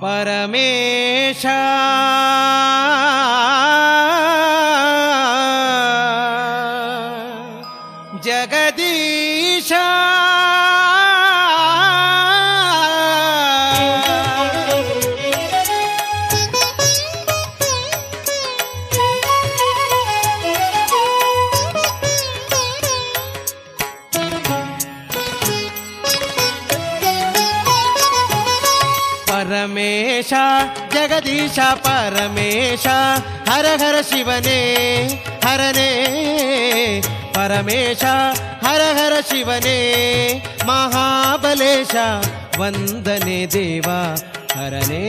ಪರಮೇಶ ಜಗದೀಶ ಪರಮೇಶ ಜಗದೀಶ ಪರಮೇಶ ಹರ ಹರ ಶಿವನೇ ಹರನೇ ಪರಮೇಶ ಹರ ಹರ ಶಿವನೇ ಮಹಾಬಲೇಶ ವಂದನೆ ದೇವ ಹರನೇ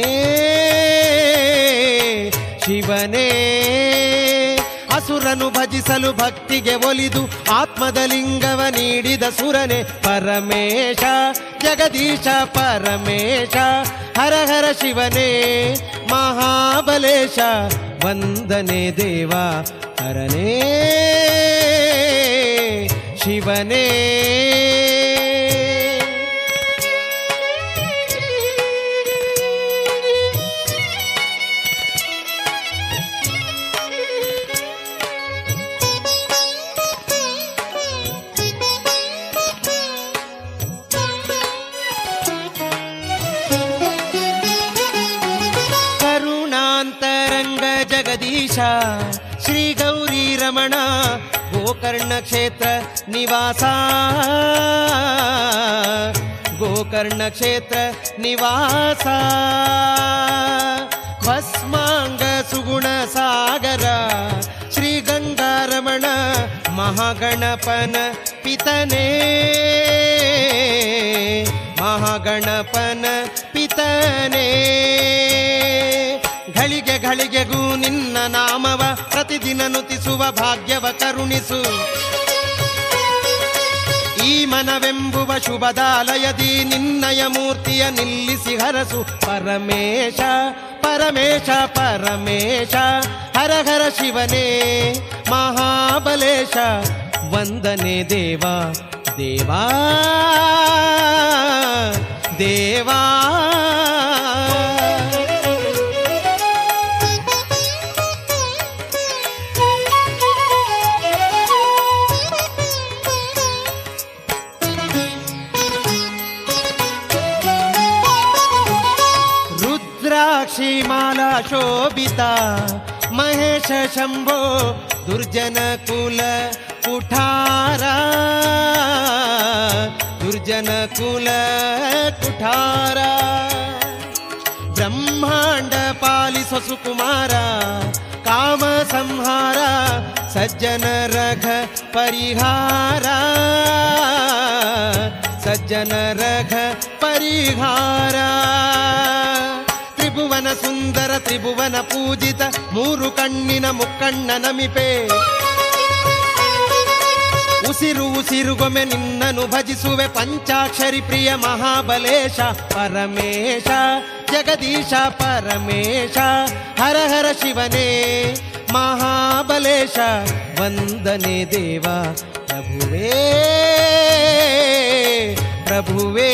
ಶಿವನೇ ಅಸುರನು ಭಜಿಸಲು ಭಕ್ತಿಗೆ ಒಲಿದು ಆತ್ಮದ ಲಿಂಗವ ನೀಡಿದ ಸುರನೆ ಪರಮೇಶ ಜಗದೀಶ ಪರಮೇಶ ಹರ ಹರ ಶಿವನೇ ಮಹಾಬಲೇಶ ವಂದನೆ ದೇವ ಹರನೇ ಶಿವನೇ ಕರುಣಾಂತರಂಗ ಜಗದೀಶ ಶ್ರೀ ಗೌರಿ ರಮಣ ಗೋಕರ್ಣ ಕ್ಷೇತ್ರ ನಿವಾಸ ಗೋಕರ್ಣ ಕ್ಷೇತ್ರ ನಿವಾಸ ಭಸ್ಮಾಂಗ ಸುಗುಣ ಸಾಗರ ಶ್ರೀ ಗಂಗಾರಮಣ ಮಹಾಗಣಪನ ಪಿತನೇ ಮಹಾಗಣಪನ ಪಿತನೇ ಘಳಿಗೆ ಘಳಿಗೆಗೂ ನಿನ್ನ ನಾಮವ ಪ್ರತಿದಿನ ನುತಿಸುವ ಭಾಗ್ಯವ ಕರುಣಿಸು ಈ ಮನವೆಂಬುವ ಶುಭದಾಲಯದಿ ನಿನ್ನಯ ಮೂರ್ತಿಯ ನಿಲ್ಲಿಸಿ ಹರಸು ಪರಮೇಶ ಪರಮೇಶ ಪರಮೇಶ ಹರ ಹರ ಶಿವನೇ ಮಹಾಬಲೇಶ ವಂದನೆ ದೇವ ದೇವಾ ದೇವಾ ರುದ್ರಾಕ್ಷಿ ಮಾಲಾ ಶೋಭಿತ ಮಹೇಶ ಶಂಭೋ ದುರ್ಜನ ಕುಲ ಕುಠಾರ ದುರ್ಜನ ಕುಲ ಕುಠಾರ ಬ್ರಹ್ಮಾಂಡ ಪಾಲಿಸು ಸುಕುಮಾರ ಕಾಮ ಸಂಹಾರ ಸಜ್ಜನ ರಘ ಪರಿಹಾರ ಸಜ್ಜನ ರಘ ಪರಿಹಾರ ತ್ರಿಭುವನ ಸುಂದರ ತ್ರಿಭುವನ ಪೂಜಿತ ಮೂರು ಕಣ್ಣಿನ ಮುಕ್ಕಣ್ಣ ನಮಿಪೆ ಉಸಿರು ಉಸಿರುಗೊಮ್ಮೆ ನಿನ್ನನು ಭಜಿಸುವೆ ಪಂಚಾಕ್ಷರಿ ಪ್ರಿಯ ಮಹಾಬಲೇಶ ಪರಮೇಶ ಜಗದೀಶ ಪರಮೇಶ ಹರ ಹರ ಶಿವನೇ ಮಹಾಬಲೇಶ ವಂದನೆ ದೇವ ಪ್ರಭುವೇ ಪ್ರಭುವೇ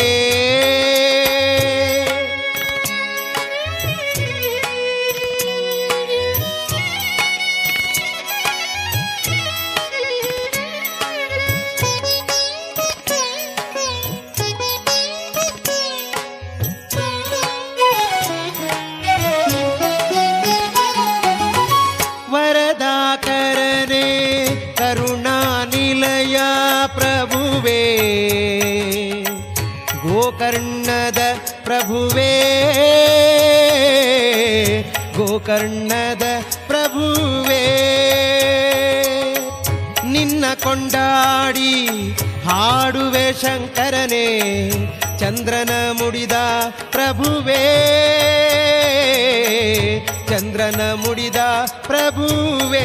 ವರದಾಕರನೆ ಕರುಣಾನಿಲಯ ಪ್ರಭುವೇ ಗೋಕರ್ಣದ ಪ್ರಭುವೇ ಗೋಕರ್ಣದ ಪ್ರಭುವೇ ನಿನ್ನ ಕೊಂಡಾಡಿ ಹಾಡುವೆ ಶಂಕರನೇ ಚಂದ್ರನ ಮುಡಿದ ಪ್ರಭುವೇ ಚಂದ್ರನ ಮುಡಿದ ಪ್ರಭುವೇ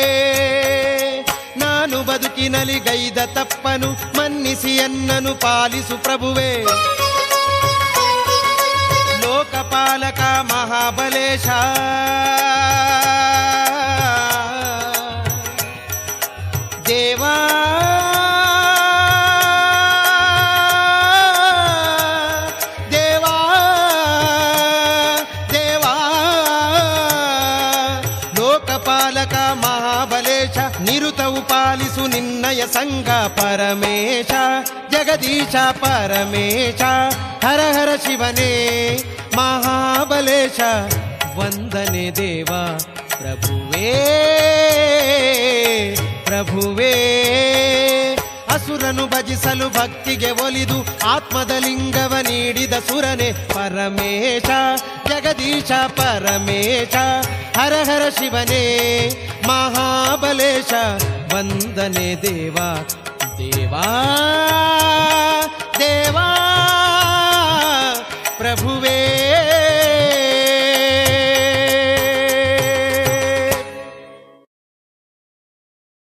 ನಾನು ಬದುಕಿನಲ್ಲಿ ಗೈದ ತಪ್ಪನು ಮನ್ನಿಸಿ ಎನ್ನನು ಪಾಲಿಸು ಪ್ರಭುವೇ ಲೋಕಪಾಲಕ ಮಹಾಬಲೇಶ ದೇವಾ ದೇವಾ ಪಾಲಕ ಮಹಾಬಲೇಶ ನಿರುತವು ಪಾಲಿಸು ನಿನ್ನಯ ಸಂಘ ಪರಮೇಶ ಜಗದೀಶ ಪರಮೇಶ ಹರ ಹರ ಶಿವನೇ ಮಹಾಬಲೇಶ ವಂದನೆ ದೇವ ಪ್ರಭುವೇ ಪ್ರಭುವೇ ಅಸುರನು ಭಜಿಸಲು ಭಕ್ತಿಗೆ ಒಲಿದು ಆತ್ಮದ ಲಿಂಗವ ನೀಡಿದ ಸುರನೆ ಪರಮೇಶ ಜಗದೀಶ ಪರಮೇಶ ಹರ ಹರ ಶಿವನೇ ಮಹಾಬಲೇಶ ವಂದನೆ ದೇವ ದೇವಾ ದೇವಾ ಪ್ರಭುವೇ